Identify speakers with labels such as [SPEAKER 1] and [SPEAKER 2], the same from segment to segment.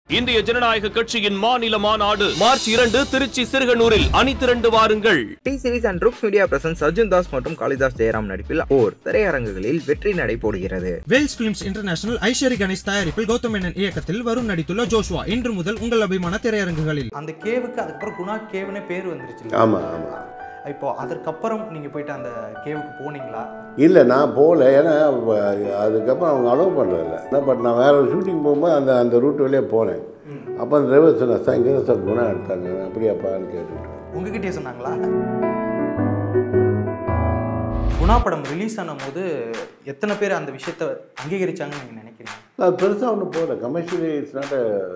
[SPEAKER 1] இந்திய ஜனநாயக கட்சியின் மாநில மாநாடு மார்ச் இரண்டு திருச்சி சிறுகனூரில் அணிதிரண்டு வாருங்கள்
[SPEAKER 2] T Series and Rux media presents Arjun Das மற்றும் காளிதாஸ் ஜெயராம் நடிப்பில் ஓர் திரையரங்குகளில் வெற்றி நடை போடுகிறது
[SPEAKER 3] வேல்ஸ் பிலிம்ஸ் இன்டர்நேஷனல் ஐஸ்வரி கணேஷ் தயாரிப்பில் கௌதம் மேனன் இயக்கத்தில் வருண் நடித்துள்ள ஜோஷ்வா இன்று முதல் உங்கள் அபிமான திரையரங்குகளில்
[SPEAKER 4] அந்த கேவுக்கு அதுக்கப்புறம் குணா கேவுனே பேர் வந்துருச்சு
[SPEAKER 5] ஆமாம் ஆமாம்
[SPEAKER 4] இப்போ அதற்கப்புறம் நீங்கள் போயிட்டு அந்த கேவுக்கு போனீங்களா
[SPEAKER 5] இல்லை நான் போகல ஏன்னா வ- அதுக்கப்புறம் அவங்க அலோவ் பண்ணுறதில்ல என்ன பட் நான் வேற ஒரு ஷூட்டிங் போகும்போது அந்த அந்த ரூட் வழியாக போனேன் அப்போ அந்த டிரைவர் சொன்னேன் சார் இங்கே தான் சார் குணம் எடுத்தாங்க அப்படியாப்பான்னு கேட்டுவிட்டேன்
[SPEAKER 4] உங்ககிட்டயே சொன்னாங்களா குணா படம் ரிலீஸ் ஆனும் போது எத்தனை பேர் அந்த விஷயத்த அங்கீகரிச்சாங்கன்னு நீங்கள் நினைக்கிறீங்க
[SPEAKER 5] அது பெருசாக ஒன்றும் போகல கமர்ஷியலி இட்ஸ் நாட்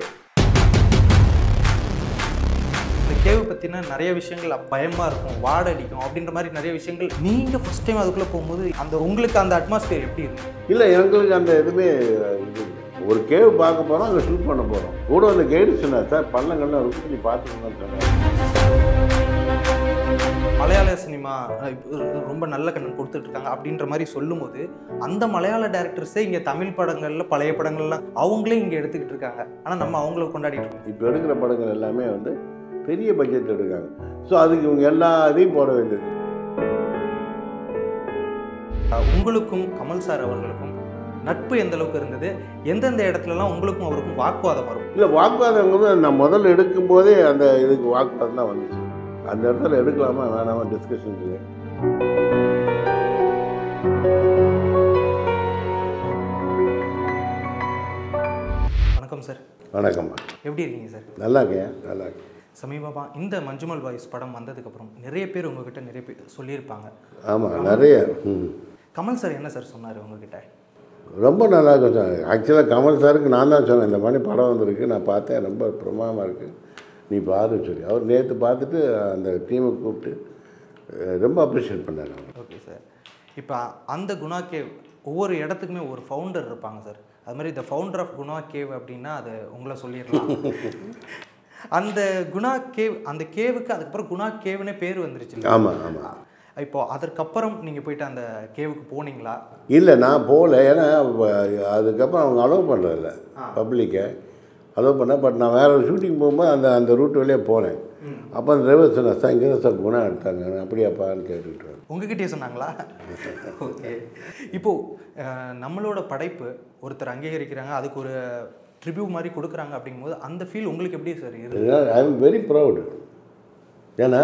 [SPEAKER 4] இந்த கேவு பற்றின நிறைய விஷயங்கள் பயமாக இருக்கும் வாடை அடிக்கும் அப்படின்ற மாதிரி நிறைய விஷயங்கள் நீங்கள் ஃபர்ஸ்ட் டைம் அதுக்குள்ளே போகும்போது அந்த உங்களுக்கு அந்த அட்மாஸ்பியர் எப்படி இருக்கும்
[SPEAKER 5] இல்லை எங்களுக்கு அந்த எதுவுமே இது இல்லை. ஒரு கேவ் பார்க்க போகிறோம் அங்கே ஷூட் பண்ண போகிறோம் கூட அந்த கைடு சொன்னார் சார் பள்ளங்கள்லாம் இருக்கும் நீ பார்த்துக்கணும்னு சொன்னார்
[SPEAKER 4] மலையாள சினிமா அஹ், இப்ப ரொம்ப நல்ல கண்ணன் கொடுத்துட்டு இருக்காங்க அப்படின்ற மாதிரி சொல்லும்போது அந்த மலையாள டேரக்டர்ஸே இங்கே தமிழ் படங்கள்ல பழைய படங்கள்லாம் அவங்களே இங்கே எடுத்துக்கிட்டு இருக்காங்க ஆனால் நம்ம அவங்கள கொண்டாடிட்டு இருக்கோம்
[SPEAKER 5] இப்போ எடுக்கிற படங்கள் எல்லாமே வந்து பெரிய பட்ஜெட் எடுக்காங்க ஸோ அதுக்கு இவங்க எல்லா இதையும் போட வேண்டியது
[SPEAKER 4] அஹ், உங்களுக்கும் கமல் சார் அவர்களுக்கும் நட்பு எந்த அளவுக்கு இருந்தது எந்தெந்த இடத்துலலாம் உங்களுக்கும் அவருக்கும் வாக்குவாதம் வரும்
[SPEAKER 5] இல்லை வாக்குவாதம் வந்து நான் முதல்ல எடுக்கும்போதே அந்த இதுக்கு வாக்குவாதம் தான் வந்துச்சு அந்த இடத்துல எடுக்கலாமா வேணாமா டிஸ்கஷன்
[SPEAKER 4] வணக்கம் சார்
[SPEAKER 5] வணக்கம்மா
[SPEAKER 4] எப்படி இருக்கீங்க சார்
[SPEAKER 5] நல்லா இருக்கேன் நல்லா இருக்கேன்
[SPEAKER 4] சமீபமாக இந்த மஞ்சுமல் பாய்ஸ் படம் வந்ததுக்கப்புறம் நிறைய பேர் உங்ககிட்ட நிறைய பேர் சொல்லியிருப்பாங்க
[SPEAKER 5] ஆமாம் நிறைய ம்
[SPEAKER 4] கமல் சார் என்ன சார் சொன்னார் உங்ககிட்ட
[SPEAKER 5] ரொம்ப நல்லா இருக்கும் சார் ஆக்சுவலாக கமல் சாருக்கு நான் தான் சொன்னேன் இந்த மாதிரி படம் வந்திருக்கு நான் பார்த்தேன் ரொம்ப பிரமாதமாக இருக்குது நீ பாருன்னு சொல்லி அவர் நேற்று பார்த்துட்டு அந்த டீமை கூப்பிட்டு அஹ், ரொம்ப அப்ரிஷியேட் பண்ணார் அவர்
[SPEAKER 4] ஓகே சார் இப்போ அந்த குணா கேவ் ஒவ்வொரு இடத்துக்குமே ஒரு ஃபவுண்டர் இருப்பாங்க சார் அது மாதிரி இந்த ஃபவுண்டர் ஆஃப் குணா கேவ் அப்படின்னா அது உங்களை சொல்லிடலாம் அந்த குணா கேவ் அந்த கேவுக்கு அதுக்கப்புறம் குணா கேவ்னே பேர் வந்துருச்சு
[SPEAKER 5] ஆமாம் ஆமாம்
[SPEAKER 4] இப்போ அதற்கப்புறம் நீங்கள் போயிட்டு அந்த கேவுக்கு போனீங்களா
[SPEAKER 5] இல்லை நான் போகல ஏன்னா வ- அதுக்கப்புறம் அவங்க அலோவ் பண்ணுறதில்ல பப்ளிக்கை அலோவ் பண்ண பட் நான் வேற ஒரு ஷூட்டிங் போகும்போது அந்த அந்த ரூட் வழியாக போனேன் அப்போ அந்த டிரைவர் சொன்னேன் சார் இங்கே தான் சார் குணம் எடுத்தாங்க அப்படியாப்பான்னு கேட்டுக்கிட்டு
[SPEAKER 4] உங்ககிட்டயே சொன்னாங்களா ஓகே இப்போது நம்மளோட படைப்பு ஒருத்தர் அங்கீகரிக்கிறாங்க அதுக்கு ஒரு ட்ரிபியூ மாதிரி கொடுக்குறாங்க அப்படிங்கும்போது அந்த ஃபீல் உங்களுக்கு எப்படி சார் இருக்கு
[SPEAKER 5] ஐ எம் வெரி ப்ரௌடு ஏன்னா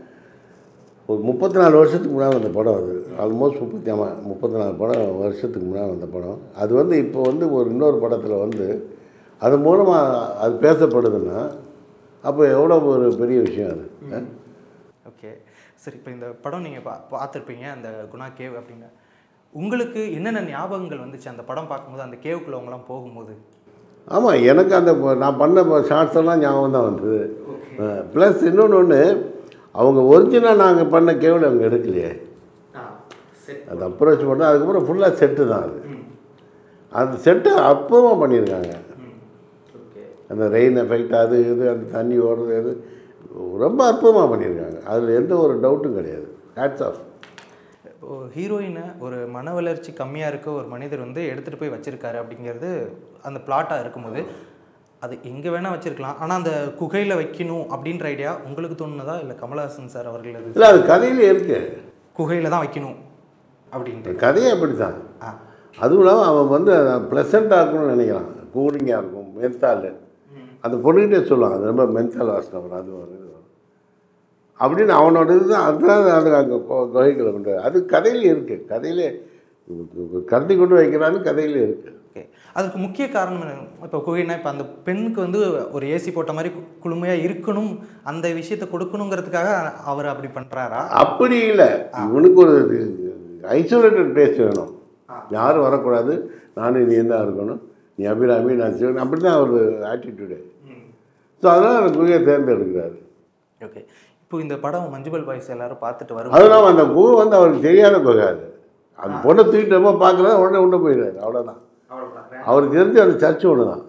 [SPEAKER 5] ஒரு முப்பத்தி நாலு வருஷத்துக்கு முன்னாடி வந்த படம் அது ஆல்மோஸ்ட் முப்பத்தி ஆமாம் முப்பத்தி நாலு படம் வருஷத்துக்கு முன்னாடி வந்த படம் அது வந்து இப்போ வந்து ஒரு இன்னொரு படத்தில் வந்து அது மூலமாக அது பேசப்படுதுன்னா அப்போ எவ்வளோ ஒரு பெரிய விஷயம் அது ஆ?
[SPEAKER 4] ஓகே சரி இப்போ இந்த படம் நீங்கள் பா பார்த்துருப்பீங்க அந்த குணா கேவ் அப்படின்னு உங்களுக்கு என்னென்ன ஞாபகங்கள் வந்துச்சு அந்த படம் பார்க்கும்போது அந்த கேவுக்குள்ள அவங்களாம் போகும்போது
[SPEAKER 5] ஆமாம் எனக்கு அந்த ப- நான் பண்ண ஷார்ட்ஸ் எல்லாம் ஞாபகம் தான் வந்தது ப்ளஸ் இன்னொன்று ஒன்று அவங்க ஒரிஜினல் நாங்கள் பண்ண கேவல் அவங்க எடுக்கலையே
[SPEAKER 4] சரி
[SPEAKER 5] அது அப்ரோச் பண்ணால் அதுக்கப்புறம் ஃபுல்லாக செட்டு தான் அது அந்த செட்டு அற்புதமாக பண்ணியிருக்காங்க
[SPEAKER 4] ஓகே
[SPEAKER 5] அந்த ரெயின் எஃபெக்ட் அது இது அந்த தண்ணி ஓடுறது இது ரொம்ப அற்புதமாக பண்ணியிருக்காங்க அதில் எந்த ஒரு டவுட்டும் கிடையாது ஹேட்ஸ் ஆஃப்
[SPEAKER 4] இப்போ ஹீரோயினை ஒரு மன வளர்ச்சி கம்மியாக இருக்க ஒரு மனிதர் வந்து எடுத்துகிட்டு போய் வச்சிருக்காரு அப்படிங்கிறது அந்த பிளாட்டாக இருக்கும்போது அது எங்கே வேணால் வச்சிருக்கலாம் ஆனால் அந்த குகையில் வைக்கணும் அப்படின்ற ஐடியா உங்களுக்கு தோணுனதா இல்லை கமலஹாசன் சார் அவர்கள் அது
[SPEAKER 5] இல்லை அது கதையிலே இருக்கு
[SPEAKER 4] குகையில் தான் வைக்கணும் அப்படின்ட்டு
[SPEAKER 5] கதையே அப்படி தான்
[SPEAKER 4] ஆ
[SPEAKER 5] அதுவும் இல்லாமல் அவன் வந்து ப்ளசண்ட்டாக இருக்கணும்னு நினைக்கிறான் கூலிங்காக இருக்கும் மென்தால் அந்த பொண்ணுகிட்டே சொல்லுவான் அது ரொம்ப மென்தால் வாசனை வரும் அது வரும் இது வரும் அப்படின்னு அவனோட இதுதான் அதுதான் அது அங்கே குகைகளை கொண்டு வர- அது கதையிலே இருக்குது கதையிலே கடத்தி கொண்டு வைக்கிறான்னு கதையிலே இருக்குது
[SPEAKER 4] ஓகே அதுக்கு முக்கிய காரணம் என்ன இப்போ குகைனா இப்போ அந்த பெண்ணுக்கு வந்து ஒரு ஏசி போட்ட மாதிரி கு- குளுமையாக இருக்கணும் அந்த விஷயத்தை கொடுக்கணுங்கிறதுக்காக அவர் அப்படி பண்ணுறாரா
[SPEAKER 5] அப்படி இல்லை இவனுக்கு ஒரு ஐசோலேட்டட் பிளேஸ் வேணும் யாரும் வரக்கூடாது நானும் நீ தான் இருக்கணும் நீ அபிராமி நான் சிவன் அப்படி தான் ஒரு ஆட்டிடியூடு ஸோ அதனால் அந்த குகையை தேர்ந்தெடுக்கிறாரு
[SPEAKER 4] ஓகே இப்போ இந்த படம் மஞ்சுபல் பாய்ஸ் எல்லாரும் பார்த்துட்டு வரும்
[SPEAKER 5] அதெல்லாம் அந்த குகை வந்து அவருக்கு தெரியாத குகை அது அந்த பொண்ணை தூக்கிட்டு ரொம்ப பார்க்குறது உடனே உள்ள போயிடுறாரு அவ்வளோதான் அவருக்கு தெரிஞ்ச அந்த சர்ச்சு ஒன்று தான்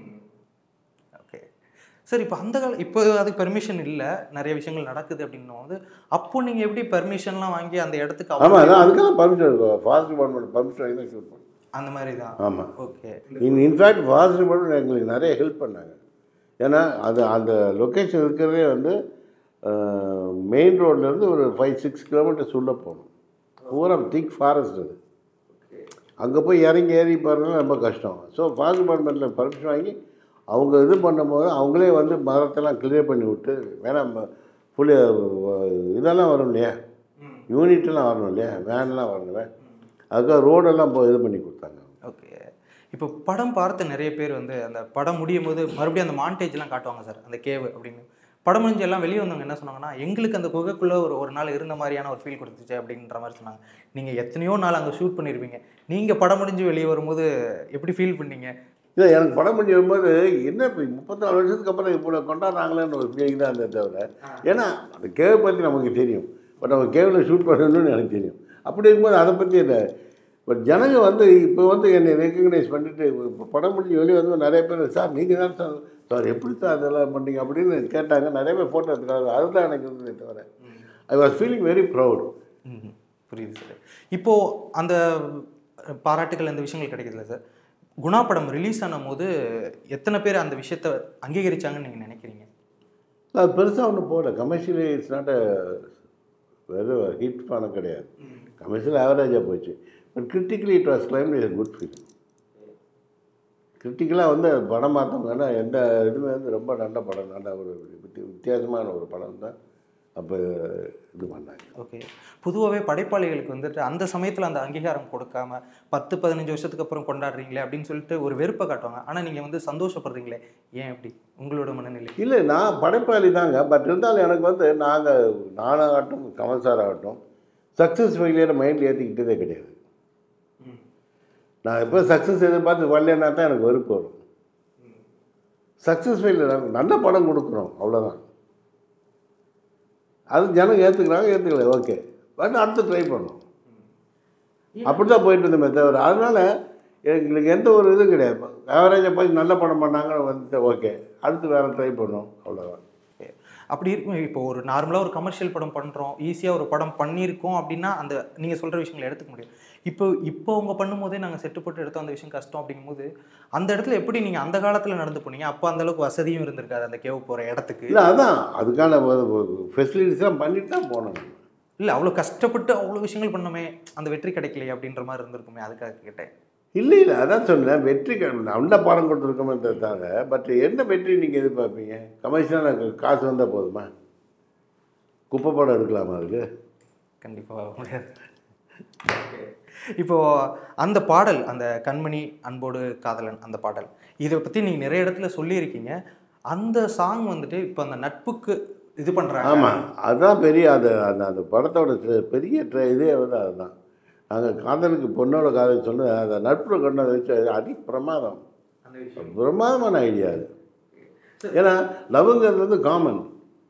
[SPEAKER 4] ஓகே சரி இப்போ அந்த கால இப்போ அதுக்கு பெர்மிஷன் இல்லை நிறைய விஷயங்கள் நடக்குது அப்படின்னும் போது அப்போ நீங்கள் எப்படி பெர்மிஷன்லாம் வாங்கி அந்த இடத்துக்கு
[SPEAKER 5] ஆமாம்
[SPEAKER 4] அவ்வளவு-
[SPEAKER 5] அதான் அதுக்கெல்லாம் பர்மிஷன் இருக்கும் ஃபாரஸ்ட் டிபார்ட்மெண்ட் பர்மிஷன் வாங்கி தான் ஷூட் பண்ணும்
[SPEAKER 4] அந்த மாதிரி தான்
[SPEAKER 5] ஆமாம்
[SPEAKER 4] okay
[SPEAKER 5] in in fact forest department எங்களுக்கு நிறைய ஹெல்ப் பண்ணாங்க ஏன்னா அது அந்த லொக்கேஷன் இருக்கிறதே வந்து மெயின் ரோட்லேருந்து ஒரு ஃபைவ் சிக்ஸ் கிலோமீட்டர்ஸ் உள்ளே போகணும் பூரா திக் ஃபாரஸ்ட் அது அங்கே போய் இறங்கி ஏறி போகிறதுலாம் ரொம்ப கஷ்டம் ஸோ ஃபாரஸ்ட் டிபார்ட்மெண்ட்டில் பர்மிஷன் வாங்கி அவங்க இது பண்ணும்போது அவங்களே வந்து மரத்தெல்லாம் கிளியர் பண்ணி விட்டு வேணாம் புள்ளி இதெல்லாம் வரும் இல்லையா யூனிட்லாம் வரணும் இல்லையா வேன்லாம் வரணும் அதுக்காக ரோடெல்லாம் இப்போ இது பண்ணி கொடுத்தாங்க
[SPEAKER 4] ஓகே இப்போ படம் பார்த்த நிறைய பேர் வந்து அந்த படம் முடியும் போது மறுபடியும் அந்த மாண்டேஜ்லாம் காட்டுவாங்க சார் அந்த கேவ் அப்படின்னு படம் முடிஞ்சு எல்லாம் வெளியே வந்தவங்க என்ன சொன்னாங்கன்னா எங்களுக்கு அந்த குகைக்குள்ளே ஒரு ஒரு நாள் இருந்த மாதிரியான ஒரு ஃபீல் கொடுத்துச்சு அப்படின்ற மாதிரி சொன்னாங்க நீங்கள் எத்தனையோ நாள் அங்கே ஷூட் பண்ணியிருப்பீங்க நீங்கள் படம் முடிஞ்சு வெளியே வரும்போது எப்படி ஃபீல் பண்ணீங்க
[SPEAKER 5] இல்லை எனக்கு படம் பண்ணி வரும்போது என்ன இப்போ முப்பத்தாலு வருஷத்துக்கு அப்புறம் இப்போ கொண்டாடுறாங்களேன்னு ஒரு ஃபீலிங் தான் இருந்தே தவிர ஏன்னா அந்த கேவை பற்றி நமக்கு தெரியும் பட் நம்ம கேவில் ஷூட் பண்ணணும்னு எனக்கு தெரியும் அப்படி இருக்கும்போது அதை பற்றி இல்லை பட் ஜனங்க வந்து இப்போ வந்து என்னை ரெக்கக்னைஸ் பண்ணிட்டு இப்போ படம் முடிஞ்சு வெளியே வந்து நிறைய பேர் சார் நீங்கள் தான் சார் சார் எப்படி சார் அதெல்லாம் பண்ணீங்க அப்படின்னு கேட்டாங்க நிறைய பேர் ஃபோட்டோ எடுத்துக்காங்க அதுதான் எனக்கு இருந்ததே தவிர I was feeling very proud
[SPEAKER 4] ம், புரியுது சார் இப்போது அந்த பாராட்டுகள் அந்த விஷயங்கள் கிடைக்குதுல்ல சார் குணா படம் ரிலீஸ் ஆன போது எத்தனை பேர் அந்த விஷயத்தை அங்கீகரிச்சாங்கன்னு நீங்கள் நினைக்கிறீங்க
[SPEAKER 5] அது பெருசாக ஒன்றும் போகல கமர்ஷியலி இட்ஸ் நாட் அ வெறும் ஹிட் படம் கிடையாது கமர்ஷியல் ஆவரேஜாக போச்சு but critically it was claim is good feel கிரிட்டிக்கலாக வந்து அது படம் பார்த்தவங்கன்னா எந்த இதுவுமே வந்து ரொம்ப நல்ல படம் நல்ல ஒரு வித்தி- வித்தியாசமான ஒரு படம் தான் அப்போ இது பண்ணாங்க
[SPEAKER 4] ஓகே பொதுவாகவே படைப்பாளிகளுக்கு வந்துட்டு அந்த சமயத்தில் அந்த அங்கீகாரம் கொடுக்காம பத்து பதினஞ்சு வருஷத்துக்கு அப்புறம் கொண்டாடுறீங்களே அப்படின்னு சொல்லிட்டு ஒரு வெறுப்பை காட்டுவாங்க ஆனால் நீங்கள் வந்து சந்தோஷப்படுறீங்களே ஏன் அப்படி உங்களோட மனநிலை
[SPEAKER 5] இல்லை நான் படைப்பாளி தாங்க பட் இருந்தாலும் எனக்கு வந்து நாங்கள் நானாகட்டும் கமல் சார் ஆகட்டும் சக்ஸஸ் ஃபெயிலியரை மைண்டில் ஏற்றிக்கிட்டதே கிடையாது நான் எப்போ சக்ஸஸ் எதிர்பார்த்து வரலன்னா தான் எனக்கு வெறுப்பு வரும் சக்ஸஸ் ஃபெயிலியர் நல்ல படம் கொடுக்குறோம் அவ்வளோதான் அது ஜனங்க ஏற்றுக்கிறாங்க ஏற்றுக்கல ஓகே பட் அடுத்து ட்ரை பண்ணோம் அப்படி தான் போயிட்டு இருந்தோமே தவிர அதனால் எங்களுக்கு எந்த ஒரு இதுவும் கிடையாது ஆவரேஜாக போய் நல்ல படம் பண்ணாங்க வந்துட்டு ஓகே அடுத்து வேறு ட்ரை பண்ணோம் அவ்வளோதான்
[SPEAKER 4] Okay. அப்படி இருக்கும் இப்போ ஒரு நார்மலாக ஒரு கமர்ஷியல் படம் பண்ணுறோம் ஈஸியாக ஒரு படம் பண்ணியிருக்கோம் அப்படின்னா அந்த நீங்கள் சொல்கிற விஷயங்களை எடுத்துக்க முடியும் இப்போ இப்போ அவங்க பண்ணும்போதே நாங்கள் செட்டு போட்டு எடுத்தோம் அந்த விஷயம் கஷ்டம் அப்படிங்கும்போது அந்த இடத்துல எப்படி நீங்கள் அந்த காலத்தில் நடந்து போனீங்க அப்போ அந்த அளவுக்கு வசதியும் இருந்திருக்காது அந்த கேவ் போகிற இடத்துக்கு
[SPEAKER 5] இல்லை அதான் அதுக்கான ஃபெசிலிட்டிஸ்லாம் பண்ணிட்டு தான் போனோம்
[SPEAKER 4] இல்லை அவ்வளோ கஷ்டப்பட்டு அவ்வளோ விஷயங்கள் பண்ணோமே அந்த வெற்றி கிடைக்கலையே அப்படின்ற மாதிரி இருந்திருக்குமே அதுக்காக கேட்டேன்
[SPEAKER 5] இல்லை இல்லை அதான் சொன்னேன் வெற்றி க- நல்ல படம் கொடுத்துருக்கோமே தவிர பட் என்ன வெற்றி நீங்கள் எதிர்பார்ப்பீங்க கமர்ஷியலாக காசு வந்தால் போதுமா குப்பை படம் எடுக்கலாமா அதுக்கு
[SPEAKER 4] கண்டிப்பாக முடியாது இப்போ அந்த பாடல் அந்த கண்மணி அன்போடு காதலன் அந்த பாடல் இதை பற்றி நீங்கள் நிறைய இடத்துல சொல்லியிருக்கீங்க அந்த சாங் வந்துட்டு இப்போ அந்த நட்புக்கு இது பண்ணுறாங்க
[SPEAKER 5] ஆமாம் அதுதான் பெரிய அந்த அந்த அந்த படத்தோட ட்ரெ- பெரிய ட்ரெ இதே வந்து அதுதான் நாங்கள் காதலுக்கு பொண்ணோட காதல் சொன்னது அந்த நட்புல கொண்டு வந்து வச்சு அது அதி பிரமாதம்
[SPEAKER 4] அந்த விஷயம்
[SPEAKER 5] பிரமாதமான ஐடியா அது ஏன்னா லவ்ங்கிறது வந்து காமன்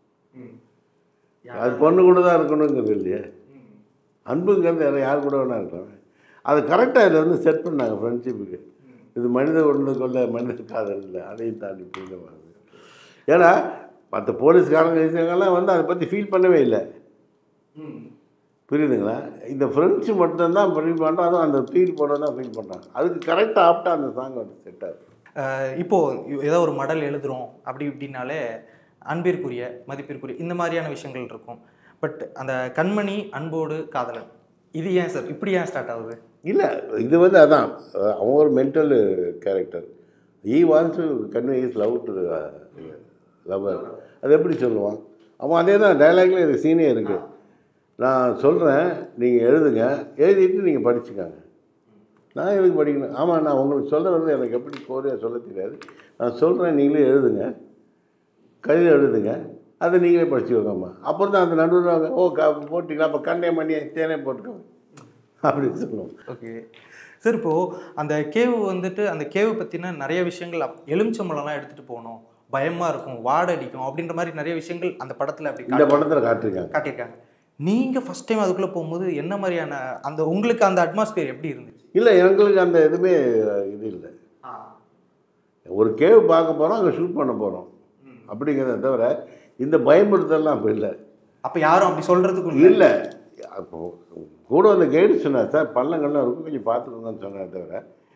[SPEAKER 5] அது பொண்ணு கூட தான் இருக்கணுங்கிறது இல்லையே அன்புங்கிறது யார் யார் கூட வேணா இருக்கலாம் அது கரெக்டாக இதில் வந்து செட் பண்ணாங்க ஃப்ரெண்ட்ஷிப்புக்கு இது மனித ஒன்று கொள்ள மனித காதல் இல்லை அதையும் தாண்டி புரிஞ்சமாகுது ஏன்னா மற்ற போலீஸ்காரங்க விஷயங்கள்லாம் வந்து அதை பற்றி ஃபீல் பண்ணவே இல்லை புரியுதுங்களா இந்த ஃப்ரெண்ட்ஸு மட்டும்தான் ஃபீல் பண்ணுறோம் அதுவும் அந்த ஃபீல் போட தான் ஃபீல் பண்ணுறாங்க அதுக்கு கரெக்டாக ஆப்டாக அந்த சாங் வந்து செட் ஆகுது
[SPEAKER 4] அஹ் இப்போ ஏதோ ஒரு மடல் எழுதுறோம் அப்படி இப்படின்னாலே அன்பிற்குரிய மதிப்பிற்குரிய இந்த மாதிரியான விஷயங்கள் இருக்கும் பட் அந்த கண்மணி அன்போடு காதலன் இது ஏன் சார் இப்படி ஏன் ஸ்டார்ட் ஆகுது
[SPEAKER 5] இல்லை இது வந்து அதான் அஹ் அவன் ஒரு mental character he wants to convey is love to lover அது எப்படி சொல்லுவான் அவன் அதே தான் டைலாக்ல இது சீனே இருக்குது நான் சொல்கிறேன் நீங்கள் எழுதுங்க எழுதிட்டு நீங்கள் படிச்சுக்காங்க நான் எதுக்கு படிக்கணும் ஆமாம் நான் உங்களுக்கு சொல்ல வந்து எனக்கு எப்படி கோரியாக சொல்ல தெரியாது நான் சொல்கிறேன் நீங்களே எழுதுங்க கவிதை எழுதுங்க அதை நீங்களே படிச்சுக்கோங்கம்மா அப்புறம் தான் அந்த நடுவில் அவங்க, ஓ க போட்டிங்களா அப்போ கண்ணே மணியை தேனே போட்டுக்கோங்க அப்படின்னு சொல்லுவோம்
[SPEAKER 4] ஓகே சார் இப்போ அந்த கேவு வந்துட்டு அந்த கேவு பற்றின நிறைய விஷயங்கள் அப்- எலுமிச்சம்பழம்லாம் எடுத்துகிட்டு போகணும் பயமாக இருக்கும் வாடை அடிக்கும் அப்படின்ற மாதிரி நிறைய விஷயங்கள் அந்த படத்தில் அப்படி
[SPEAKER 5] இந்த
[SPEAKER 4] காட்டி-
[SPEAKER 5] படத்தில் காட்டியிருக்காங்க
[SPEAKER 4] காட்டியிருக்காங்க நீங்கள் ஃபஸ்ட் டைம் அதுக்குள்ளே போகும்போது என்ன மாதிரியான அந்த உங்களுக்கு அந்த அட்மாஸ்பியர் எப்படி இருந்துச்சு
[SPEAKER 5] இல்லை எங்களுக்கு அந்த எதுவுமே இது இல்லை ஒரு கேவ் பார்க்க போகிறோம் அங்கே ஷூட் பண்ண போகிறோம் அப்படிங்கிறத தவிர இந்த பயமுறுத்தல்லாம் அப்போ இல்லை
[SPEAKER 4] அப்போ யாரும் அப்படி சொல்கிறதுக்கு
[SPEAKER 5] இல்லை அப்போ கூட வந்த கைடு சொன்னார் சார் பள்ளங்கள்லாம் இருக்கும் கொஞ்சம் பார்த்துக்கோங்கன்னு சொன்னார் தவிர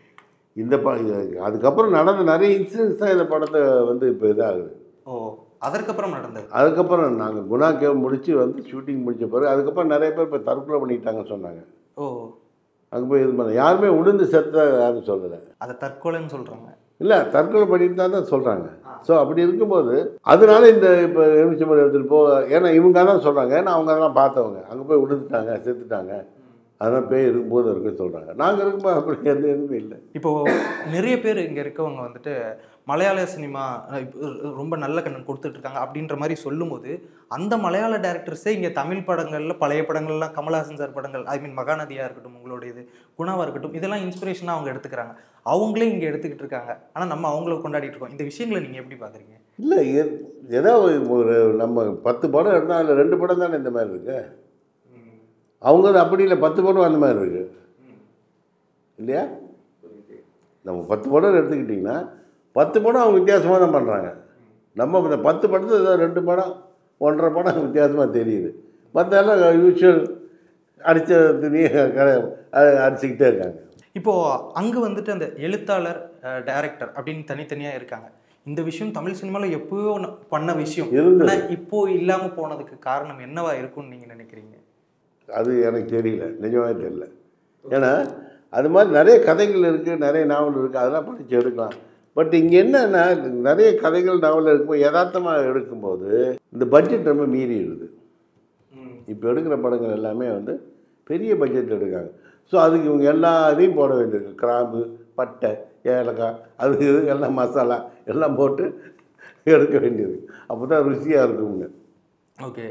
[SPEAKER 5] இந்த ப இது- அதுக்கப்புறம் நடந்த நிறைய இன்சிடென்ட்ஸ் தான் இந்த படத்தை வந்து இப்போ இதாகுது
[SPEAKER 4] ஓ அதற்கப்புறம் நடந்தது
[SPEAKER 5] அதுக்கப்புறம் நாங்கள் குணா கேவ் முடித்து வந்து ஷூட்டிங் முடிச்ச பிறகு அதுக்கப்புறம் நிறைய பேர் இப்போ தற்கொலை பண்ணிக்கிட்டாங்கன்னு சொன்னாங்க
[SPEAKER 4] ஓ
[SPEAKER 5] அங்கே போய் இது பண்ண யாருமே உளுந்து செத்த யாரும் சொல்லலை
[SPEAKER 4] அதை தற்கொலைன்னு சொல்றாங்க
[SPEAKER 5] இல்லை தற்கொலை பண்ணிட்டு தான் தான் சொல்கிறாங்க ஸோ அப்படி இருக்கும்போது அதனால இந்த இப்போ எலுமிச்சம்பழம் எடுத்துகிட்டு போ ஏன்னா இவங்க தான் சொல்கிறாங்க ஏன்னா அவங்க அதெல்லாம் பார்த்தவங்க அங்கே போய் விழுந்துட்டாங்க செத்துட்டாங்க அதெல்லாம் பேய் இருக்கும்போது இருக்குன்னு சொல்கிறாங்க நாங்கள் இருக்கும்போது அப்படி எந்த எதுவுமே இல்லை
[SPEAKER 4] இப்போ நிறைய பேர் இங்க இருக்கவங்க வந்துட்டு மலையாள சினிமா அஹ், இப்ப ரொம்ப நல்ல கண்ணன் கொடுத்துட்டு இருக்காங்க அப்படின்ற மாதிரி சொல்லும்போது அந்த மலையாள டேரக்டர்ஸே இங்க தமிழ் படங்கள்ல பழைய படங்கள்லாம் கமலஹாசன் சார் படங்கள் ஐ மீன் மகாநதியா இருக்கட்டும் உங்களுடைய இது குணாவா இருக்கட்டும் இதெல்லாம் இன்ஸ்பிரேஷனாக அவங்க எடுத்துக்கிறாங்க அவங்களே இங்க எடுத்துக்கிட்டு இருக்காங்க ஆனா நம்ம அவங்கள கொண்டாடிட்டு இருக்கோம் இந்த விஷயங்களை நீங்க எப்படி பாக்குறீங்க
[SPEAKER 5] இல்லை எ- ஏதோ ஒரு நம்ம பத்து படம் இருந்தால் அதில் ரெண்டு படம் தானே இந்த மாதிரி இருக்கு அவங்க அது அப்படி இல்லை பத்து படம் அந்த மாதிரி இருக்கு இல்லையா நம்ம பத்து படம் எடுத்துக்கிட்டிங்கன்னா பத்து படம் அவங்க வித்தியாசமாக தான் பண்ணுறாங்க நம்ம இந்த பத்து படத்தில் ஏதோ ரெண்டு படம் ஒன்றரை படம் வித்தியாசமாக தெரியுது மற்ற எல்லாம் யூஸ்வல் அடித்த துணி அடிச்சுக்கிட்டே இருக்காங்க
[SPEAKER 4] இப்போ அங்க வந்துட்டு அந்த எழுத்தாளர் டைரக்டர் அப்படின்னு தனித்தனியா இருக்காங்க இந்த விஷயம் தமிழ் சினிமால எப்பவோ ந- பண்ண விஷயம்
[SPEAKER 5] இருந்தது.
[SPEAKER 4] ஆனா இப்போ இல்லாம போனதுக்கு காரணம் என்னவா இருக்கும்னு நீங்க நினைக்கிறீங்க
[SPEAKER 5] அது எனக்கு தெரியல நிஜமாவே தெரியல ஏன்னா அது மாதிரி நிறைய கதைகள் இருக்குது நிறைய நாவல் இருக்குது அதெல்லாம் படித்து எடுக்கலாம் பட் இங்கே என்னன்னா நிறைய கதைகள் நாவல் இருக்கும்போது யதார்த்தமாக எடுக்கும்போது இந்த பட்ஜெட் ரொம்ப மீறிடுது இப்போ எடுக்கிற படங்கள் எல்லாமே வந்து பெரிய பட்ஜெட்டில் எடுக்காங்க ஸோ அதுக்கு இவங்க எல்லா இதையும் போட வேண்டியிருக்கு கிராம்பு பட்டை ஏலக்காய் அது இது எல்லாம் மசாலா எல்லாம் போட்டு எடுக்க வேண்டியது அப்போ தான் ருசியாக இருக்குங்க
[SPEAKER 4] ஓகே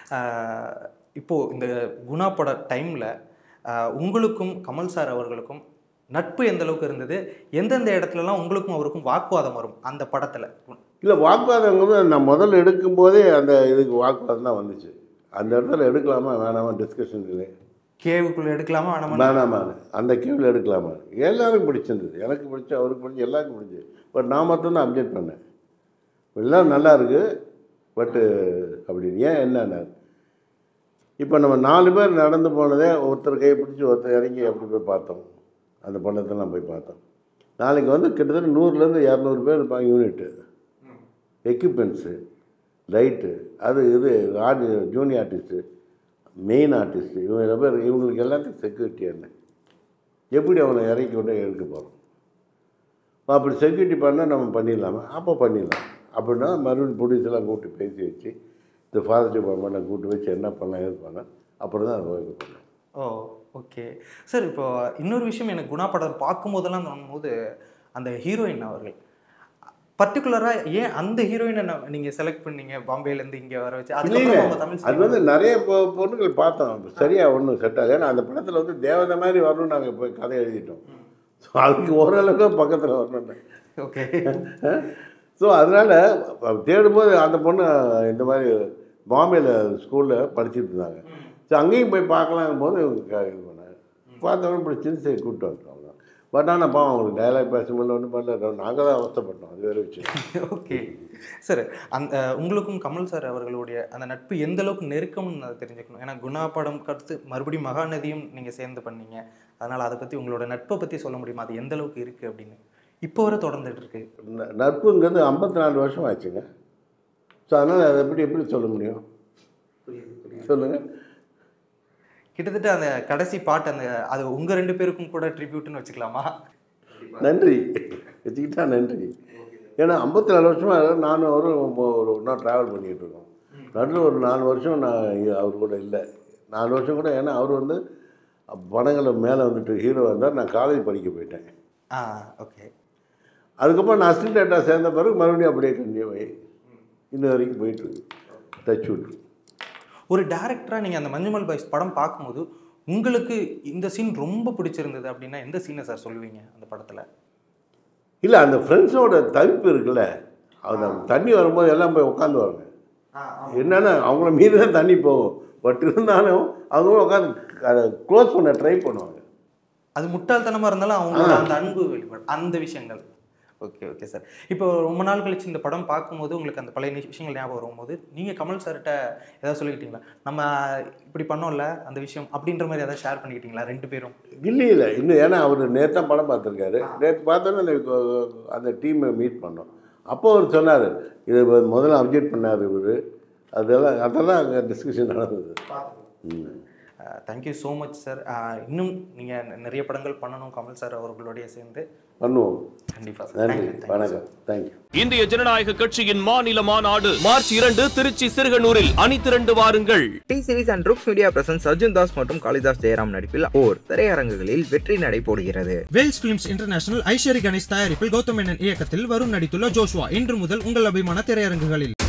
[SPEAKER 4] இப்போ இந்த குணா பட டைம்ல உங்களுக்கும் கமல் சார் அவர்களுக்கும் நட்பு எந்த அளவுக்கு இருந்தது எந்தெந்த இடத்துலலாம் உங்களுக்கும் அவருக்கும் வாக்குவாதம் வரும் அந்த படத்துல
[SPEAKER 5] இல்லை வாக்குவாதங்கிறது நான் முதல்ல எடுக்கும்போதே அந்த இதுக்கு வாக்குவாதம் தான் வந்துச்சு அந்த இடத்துல எடுக்கலாமா வேணாமா டிஸ்கஷன் இல்லை
[SPEAKER 4] கேவுக்குள்ள எடுக்கலாமா வேணாமா
[SPEAKER 5] வேணாமான்னு அந்த கேவில் எடுக்கலாமா எல்லாருக்கும் பிடிச்சிருந்தது எனக்கு பிடிச்ச அவருக்கு பிடிச்ச எல்லாருக்கும் பிடிச்சது பட் நான் மட்டும்தான் அப்டேட் பண்ணேன் எல்லாம் நல்லா இருக்குது பட்டு அப்படின்னு ஏன் என்னன்னா இப்போ நம்ம நாலு பேர் நடந்து போனதே ஒருத்தர் கையை பிடிச்சி ஒருத்தர் இறங்கி அப்படி போய் பார்த்தோம் அந்த பள்ளத்தெல்லாம் போய் பார்த்தோம் நாளைக்கு வந்து கிட்டத்தட்ட நூறுலேருந்து இரநூறு பேர் இருப்பாங்க யூனிட்டு எக்யூப்மெண்ட்ஸு லைட்டு அது இது ஆர்டி ஜூனியர் ஆர்டிஸ்ட்டு மெயின் ஆர்டிஸ்ட்டு இவங்க பேர் இவங்களுக்கு எல்லாத்துக்கும் செக்யூரிட்டி என்ன எப்படி அவனை இறக்கி கொண்டு எடுக்க போகிறோம் அப்படி செக்யூரிட்டி பண்ணால் நம்ம பண்ணிடலாமா அப்போ பண்ணிடலாம் அப்படின்னா மறுபடியும் ப்ரொடியூசர்லாம் கூப்பிட்டு பேசி வச்சு இந்த ஃபாரஸ்ட் டிபார்ட்மெண்ட்டை கூப்பிட்டு வச்சு என்ன பண்ணலாம் ஏது பண்ணலாம் அப்புறம் தான் அதை ஒர்க் பண்ணலாம்
[SPEAKER 4] ஓ ஓகே சார் இப்போ இன்னொரு விஷயம் எனக்கு குணா படம் பார்க்கும்போதெல்லாம் தோணும்போது அந்த ஹீரோயின் அவர்கள் பர்டிகுலராக ஏன் அந்த ஹீரோயினை நீங்கள் செலக்ட் பண்ணீங்க பாம்பேலேருந்து இங்கே வர வச்சு
[SPEAKER 5] இல்லை
[SPEAKER 4] அதுக்கப்புறம் அவங்க தமிழ்
[SPEAKER 5] அது வந்து நிறைய பொ- பொண்ணுகள் பார்த்தோம் சரியாக ஒன்றும் செட் ஆகல ஏன்னா அந்த படத்தில் வந்து தேவதை மாதிரி வரணும்னு நாங்கள் போய் கதை எழுதிட்டோம் ஸோ அதுக்கு ஓரளவுக்கு பக்கத்தில் வரணும்னு
[SPEAKER 4] ஓகே
[SPEAKER 5] ஸோ அதனால் தேடும்போது அந்த பொண்ணு இந்த மாதிரி பாம்பேயில் ஸ்கூலில் படிச்சுட்டு இருந்தாங்க ஸோ அங்கேயும் போய் பார்க்கலாங்கும் போது இவங்க க- இது பண்ணாங்க பார்த்தவங்க பிடிச்சிருந்து சரி கூப்பிட்டு வந்துட்டோம் அவ்வளோ பட் ஆனால் பாவம் அவங்களுக்கு டைலாக் பேச முடியல ஒன்றும் பண்ணல நாங்கள் தான் அவஸ்தைப்பட்டோம் அது வேறு விஷயம்
[SPEAKER 4] ஓகே சார் அந்த உங்களுக்கும் கமல் சார் அவர்களுடைய அந்த நட்பு எந்த அளவுக்கு நெருக்கம்னு நான் தெரிஞ்சுக்கணும் ஏன்னா குணா படம் கடுத்து மறுபடியும் மகாநதியும் நீங்கள் சேர்ந்து பண்ணீங்க அதனால் அதை பற்றி உங்களோட நட்பை பற்றி சொல்ல முடியுமா அது எந்த அளவுக்கு இருக்குது அப்படின்னு இப்போ வரை தொடர்ந்துட்டு இருக்கு
[SPEAKER 5] ந- நட்புங்கிறது ஐம்பத்தி நாலு வருஷம் ஆச்சுங்க ஸோ அதனால் அதை எப்படி எப்படி சொல்ல முடியும் சொல்லுங்கள்
[SPEAKER 4] கிட்டத்தட்ட அந்த கடைசி பாட்டு அந்த அது உங்கள் ரெண்டு பேருக்கும் கூட ட்ரிபியூட்னு வச்சுக்கலாமா
[SPEAKER 5] நன்றி வச்சுக்கிட்டா நன்றி ஏன்னா ஐம்பத்தி நாலு வருஷமாக நானும் அவரும் ஒ- ஒரு ஒன்றா ட்ராவல் பண்ணிகிட்டு இருக்கோம் நடுவில் ஒரு நாலு வருஷம் நான் இங்க அவர் கூட இல்லை நாலு வருஷம் கூட ஏன்னா அவர் வந்து படங்களை மேலே வந்துட்டு ஹீரோ வந்தார் நான் காலேஜ் படிக்க போயிட்டேன்
[SPEAKER 4] ஆ ஓகே
[SPEAKER 5] அதுக்கப்புறம் நான் அசிஸ்டன்ட் டேரக்டர் சேர்ந்த பிறகு மறுபடியும் அப்படியே கண்டினியூ ஆகி இன்ன வரைக்கும் போயிட்டுருக்கு டச் விட்டு
[SPEAKER 4] ஒரு டேரக்டராக நீங்கள் அந்த மஞ்சுமல் பாய்ஸ் படம் பார்க்கும்போது உங்களுக்கு இந்த சீன் ரொம்ப பிடிச்சிருந்தது அப்படின்னா எந்த சீனை சார் சொல்லுவீங்க அந்த படத்தில்
[SPEAKER 5] இல்லை அந்த ஃப்ரெண்ட்ஸோட தவிப்பு இருக்குல்ல அது தண்ணி வரும்போது எல்லாம் போய் உட்காந்துவாங்க என்னென்னா அவங்கள மீறி தான் தண்ணி போகும் பட் இருந்தாலும் அவங்க உட்காந்து அதை க்ளோஸ் பண்ண ட்ரை பண்ணுவாங்க
[SPEAKER 4] அது முட்டாள்தனமாக இருந்தாலும் அவங்களோட அந்த அன்பு வெளிப்பாடு அந்த விஷயங்கள் ஓகே ஓகே சார் இப்போ ரொம்ப நாள் கழிச்சு இந்த படம் பார்க்கும்போது உங்களுக்கு அந்த பழைய விஷயங்கள் ஞாபகம் வரும்போது நீங்கள் கமல் சார்கிட்ட ஏதாவது சொல்லிக்கிட்டீங்களா நம்ம இப்படி பண்ணோம்ல அந்த விஷயம் அப்படின்ற மாதிரி ஏதாவது ஷேர் பண்ணிக்கிட்டீங்களா ரெண்டு பேரும்
[SPEAKER 5] இல்லை இல்லை இன்னும் ஏன்னா அவர் நேற்று தான் படம் பார்த்துருக்காரு நேற்று பார்த்தோன்னே அந்த கொ- அந்த டீமை மீட் பண்ணோம் அப்போ அவர் சொன்னார் இது முதல்ல அப்டேட் பண்ணார் இவர் அதெல்லாம் அதெல்லாம் அங்கே டிஸ்கஷன் நடந்தது ம்
[SPEAKER 4] தேங்க்யூ ஸோ மச் சார் இன்னும் நீங்கள் நிறைய படங்கள் பண்ணணும் கமல் சார் அவர்களுடைய சேர்ந்து
[SPEAKER 5] பண்ணுவோம்
[SPEAKER 4] கண்டிப்பாக சார்
[SPEAKER 5] நன்றி
[SPEAKER 4] தேங்க்யூ தேங்க்யூ
[SPEAKER 5] வணக்கம் தேங்க்யூ
[SPEAKER 1] இந்திய ஜனநாயக கட்சியின் மாநில மாநாடு மார்ச் இரண்டு திருச்சி சிறுகனூரில் அணிதிரண்டு வாருங்கள்
[SPEAKER 2] T Series and Rux media presents Arjun Das மற்றும் காளிதாஸ் ஜெயராம் நடிப்பில் ஓர் திரையரங்குகளில் வெற்றி நடை போடுகிறது
[SPEAKER 3] வேல்ஸ் பிலிம்ஸ் இன்டர்நேஷனல் ஐஷரி கணேஷ் தயாரிப்பில் கௌதம் மேனன் இயக்கத்தில் வருண் நடித்துள்ள ஜோஷ்வா இன்று முதல் உங்கள் அபிமான திரையரங்குகளில்